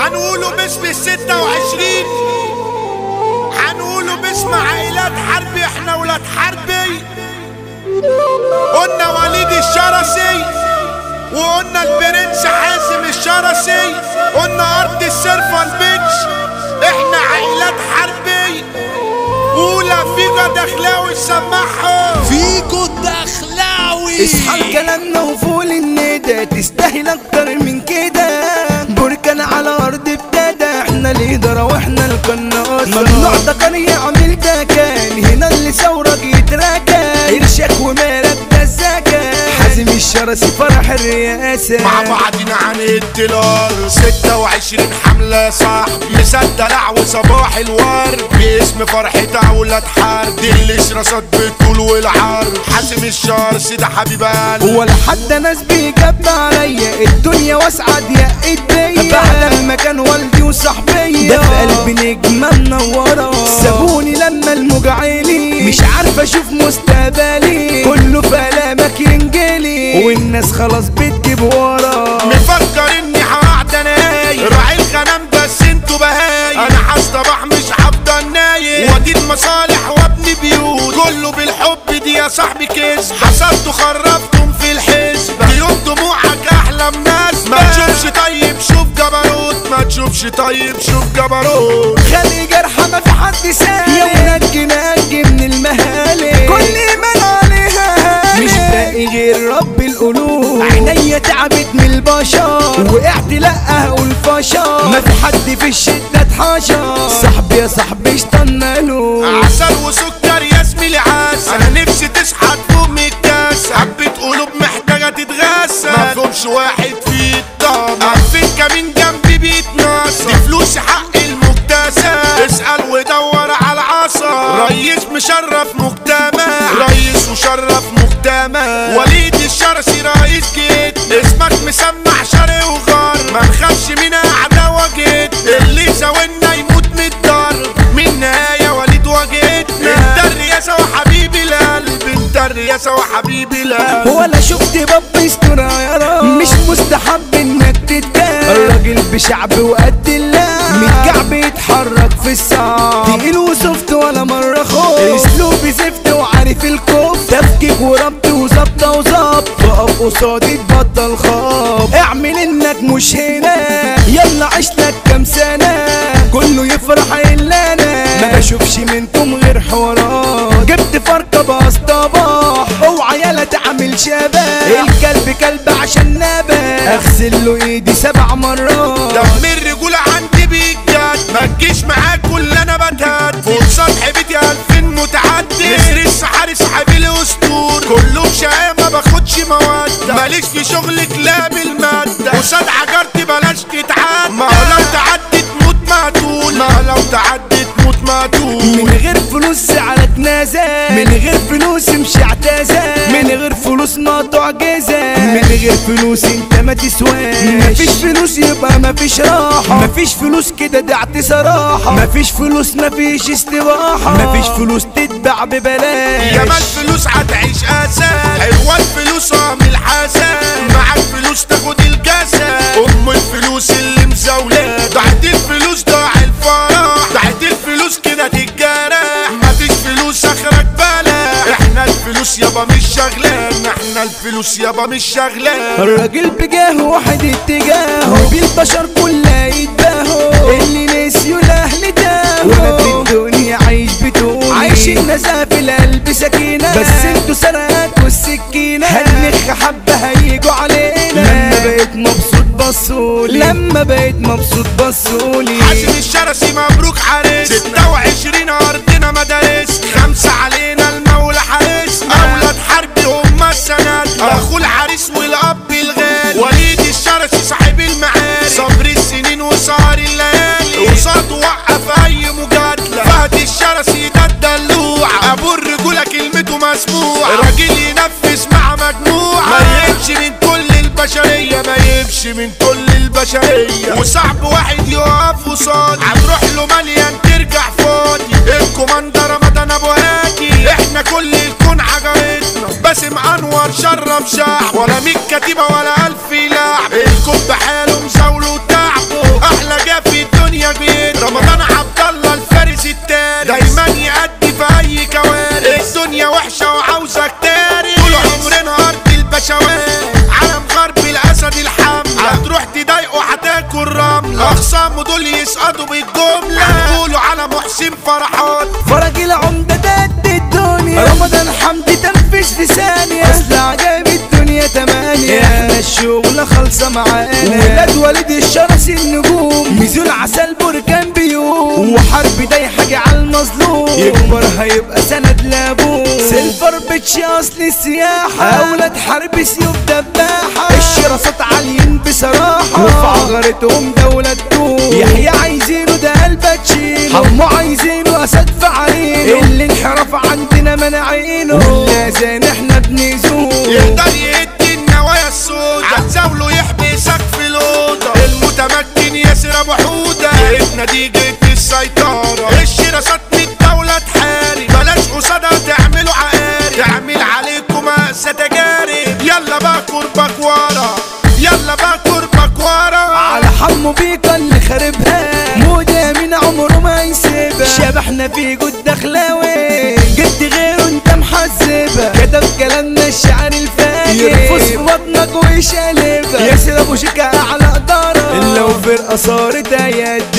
هنقوله باسم الستة وعشرين هنقوله باسم عائلات حربي احنا ولاد حربي قلنا وليد الشرسي وقلنا البرنس حازم الشرسي قلنا ارض السيرفر بيتش احنا عائلات حربي اولى فيجا دخلاوي سمعهم فيكو دخلاوي اصحى الكلام وفول الندى تستاهل اكتر من كده بركان على ارض ابتدى احنا الاداره واحنا القناصه ممنوع ده كان يعمل ده كان هنا اللي ثورك يتراكن قرشك ومالك ده الزكاه حازم الشرسي فرح الرئاسه مع بعضنا عن الدولار 26 حملة صح مصدق لعو صباح الورد باسم فرحة أولاد حرب دي الاشراسات بالطول والعرض حاسم الشرس ده حبيب قلبي ولا حد ناس بيجب عليا الدنيا واسعة ضيقت بيا بعد ما كان والدي وصاحبيا ده في قلبي نجمة منورة سابوني لما الموج عالي مش عارف اشوف مستقبلي كله في كلامك ينجلي والناس خلاص بتجيب ورا مفكر اني هقعد نايم راعي الغنم بس انتوا بهايم انا هصطبح مش هفضل نايم وادي المصالح وابني بيوت كله بالحب دي يا صاحبي كذب حسبتوا خربتم في الحزب يوم دموعك احلى ناس ما تشوفش طيب شوف جبروت ما تشوفش طيب شوف جبروت خلي جرحة ما في حد سالي يا نجي نجي من المهالك كل ايمان عليها مش باقي غير رب القلوب عينيا تعبت من البشر وقعت لا اقول فشر ما في حد في الشدة اتحشر صاحبي يا صاحبي اشتنا له عسل وسكر يا زميلي عسل انا نفسي تصحى تقوم الكاس حبة قلوب محتاجة تتغسل ما فيهمش واحد في الطب عارفين كمين جنبي بيتنصر دي فلوسي حق المكتسب اسأل ودور على العصا ريس مشرف مجتمع ريس وشرف مجتمع وليد الشرسي رئيس جيت اسمك مسمع شرق وغرب ما نخافش من عداوة جيت اللي زاولنا يموت من الضرب من نهاية وليد واجهتنا انت الرياسة وحبيبي القلب انت الرياسة وحبيبي القلب ولا شفت باب استرا يا راجل مش مستحب انك تتكلم الراجل بشعب وقد الله متكعب يتحرك في الساعة تقيل وصفت ولا مرة خوف اسلوبي زفت وعارف الكوف تفكيك وربط وظبطة وظبط تقف قصادي تبطل خاف اعمل انك مش هنا يلا عيش لك كام سنة كله يفرح الا انا ما بشوفش منكم غير حوارات جبت فرقة باصطباح اوعى يلا تعمل شباب الكلب كلب عشان نبات اغسل له ايدي سبع مرات دم الرجولة عندي بيجاد ما تجيش معاك كل انا بتهد فوق سطح بيتي الفين متعدي نسر السحاري صاحبي الاسطور كله بشقاية ما باخدش مواد ماليش في شغل كلاب المادة قصاد عجرتي بلاش تتعاد ما هو لو تعدي تموت مقتول ما هو لو تعدي تموت مقتول من غير فلوس على نازل من غير فلوس مش اعتزال من غير فلوس نقطع جزال من غير فلوس انت ما تسواش مفيش فلوس يبقى مفيش راحة مفيش فلوس كده دعت صراحة مفيش فلوس مفيش استراحة مفيش فلوس تتباع ببلاش يا ما الفلوس هتعيش اساس حلوة الفلوس ام الحسن معاك فلوس تاخد الجسد ام الفلوس اللي مزاولة ضاعت الفلوس ضاع الفرح ضاعت الفلوس كده تتجرح مفيش فلوس اخرك بلا احنا الفلوس يابا مش شغلان احنا الفلوس يابا مش شغلان الراجل بجاه واحد اتجاهه بالبشر كلها يتباهوا اللي نسيوا الاهل تاهوا وانا في الدنيا عايش بتوني عايش النزاهة في القلب سكينة بس انتوا سرقات والسكينة هنخ حبة هيجوا علينا لما بقيت مبسوط بصولي لما بقيت مبسوط بصولي حازم الشرسي مبروك حارس 26 ارضنا مدارس خمسة علينا المولى حارسنا اولاد حربي هم السند اخو العريس والاب الغالي وليد الشرسي صاحب المعارك صبر السنين وسهر الليالي قصاد وقف اي مجادلة فهد الشرسي ده الدلوع ابو الرجولة كلمته مسموعة راجل ينفذ مع مجموعة ما يهمش من كل البشرية ما يهمش من كل البشرية وصعب واحد يقف وصاد هتروح له مليان ترجع فاضي الكوماندر رمضان ابو هادي احنا كل الكون عجرتنا باسم انور شرف شعب ولا ميك كتيبة ولا الف لاعب الكون بحاله مزاوله وتعبه احلى جاب هتروح تضايقه هتاكل رملة اخصامه دول يسقطوا بالجملة هنقولوا على محسن فرحات فرج العمدة ده قد الدنيا رمضان حمدي تنفذ في ثانية اصل عجائب الدنيا تمانية احنا الشغلة خالصة معانا ولاد والد الشرس النجوم ميزون عسل بركان بيوم وحرب ده حاجة على المظلوم يكبر هيبقى سند لابوه سيلفر بيتش اصل السياحة اولاد حرب سيوف دباحة الشراسات عاليين بصراحة وفي عغرتهم دولة تدوم يحيى عايزينه ده قلبة تشيل حمو عايزينه اسد فعالينه اللي انحرف عندنا مناعينه واللازان احنا بنزوم يقدر يدي النوايا السودا عتزاوله يحبسك في الأوضة المتمكن ياسر أبو حودة نتيجة السيطرة الشراسات من الدولة تحارب بلاش قصادها تعملوا عقارب تعمل عليكم مأساة تجارب يلا بقى قربك ورا يلا بقى قربك ورا على حمو بيكا اللي خاربها موجة من عمره ما يسيبها شبحنا في جود دخلاوي جد غيره انت محذبها كتب كلامنا الشعر الفاجر يرفس في بطنك ويشقلبها ياسر ابو شيكا اعلى قدرة لو فرقة صارت هيدي